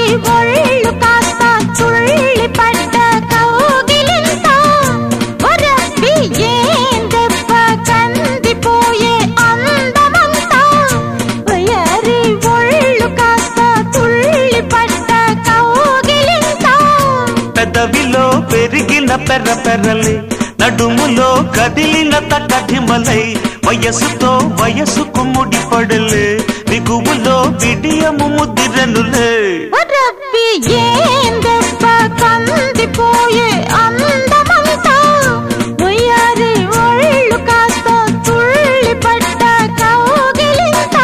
ఒళ్ళు కాస్త తుళ్ళి పడ్డ కౌగిలింత ఒరబ్బి ఏం దెబ్బ కందిపోయే అందమంతా వయారి ఒళ్ళు కాస్త తుళ్ళి పడ్డ కౌగిలింత పెదవిలో పెరిగిన పెర్ర పెర్రలే నడుములో కదిలిన తకటిమలై వయసుతో వయసుకు ముడిపడలే బిగువులో బిడియము ముద్దిరనులే రబ్బి ఏం దెబ్బ కందిపోయే అందమంతా ఉయ్యారి ఒళ్ళు కాస్త తుళ్ళి పడ్డ కౌగిలింత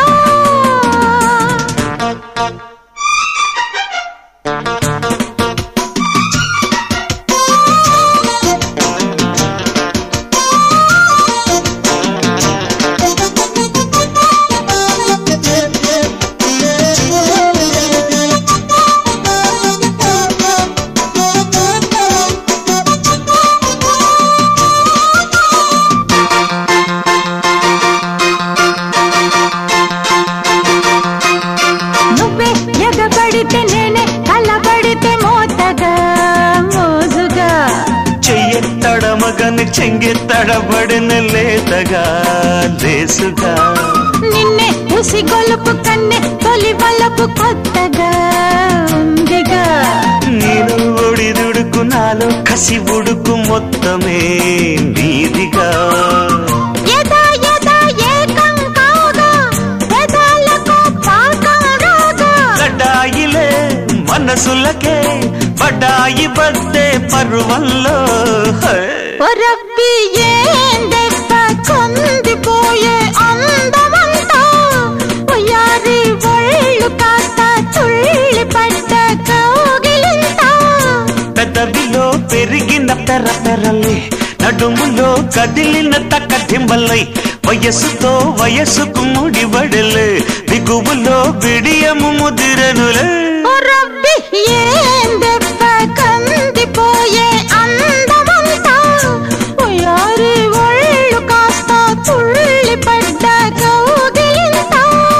నువ్వే ఎగబడితే నేనే కలబడితే మోతగా మోజుగా చెయ్యెత్తడమగని చెంగెత్తడబడిన లేతగా లేసుగా నిన్నే ఉసి గొలుపు కన్నె తొలి వలపు కొత్తగా ఉందిగా నేను ఒడిదుడుకు నాలో కసి ఉడుకు మొత్తమే నీదిగా యదా యదా ఏకం కాగా పెదాలకు పాకం రాగా గడ్డాయిలే మనసులకే బడ్డాయి బద్దే పరువల్లో హే. ఒరబ్బి ఏం దెబ్బ కొందిపోయే అందమంతా ఉయ్యారి ఒళ్ళు కాస్త తుళ్ళి పడ్డ కౌగిలింత పెదవిలో పెరిగిన పెర పెరలే నడుములో కదిలిన తక్కటింబలై వయస్సుతో వయస్సుకు ముడిబడలే దిగువులో బిడియము ముదిరనులే రబ్బి ఏం దెబ్బ కందిపోయే అందమంతా ఉయ్యారి ఒళ్ళు కాస్త తుళ్ళి పడ్డ కౌగిలింత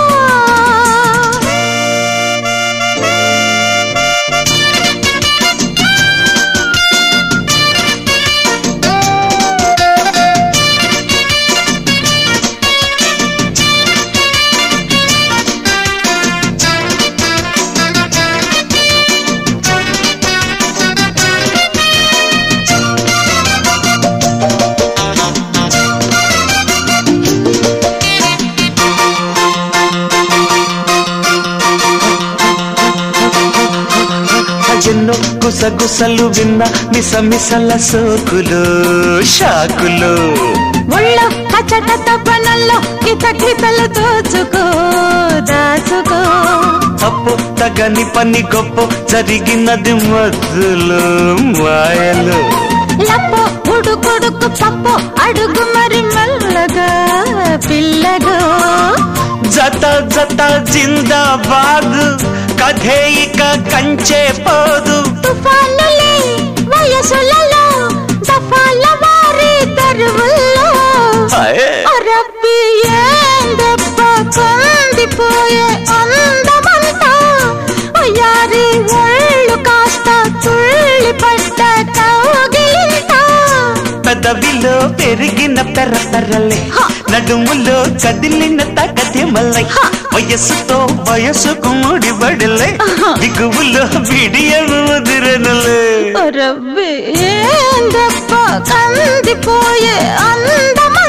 ఎన్నో గుసగుసలు విన్న మిసమిసల సోకులు షాకులు ఒళ్ళో కచట తప్పనల్లో కితకితలు దోచుకో దాచుకో తప్పు తగని పని గొప్ప జరిగినది మధ్యలో మాయలు లప్పో ఉడుకుడుకు పప్పు అడుగు మరి మెల్లగా పిల్లగో జత జత జిందాబాద్ కథే ఇక కంచే పోదు తుఫానులే వయసులలో దఫాల వారి తరువుల్లో హాయ్. రబ్బి ఏం దెబ్బ కందిపోయే అందమంతా ఉయ్యారి ఒళ్ళు కాస్త తుళ్ళి పడ్డ కౌగిలింత పెదవిలో పెరిగిన పెర్ర పెర్రలే హ. నడుములో కదిలిన తగతి మల్లై హ. వయస్సుతో వయస్సుకు ముడిబడలే ఆహా. దిగువులో బిడియము ముదిరనులే రబ్బి ఏం దెబ్బ కందిపోయే అందమా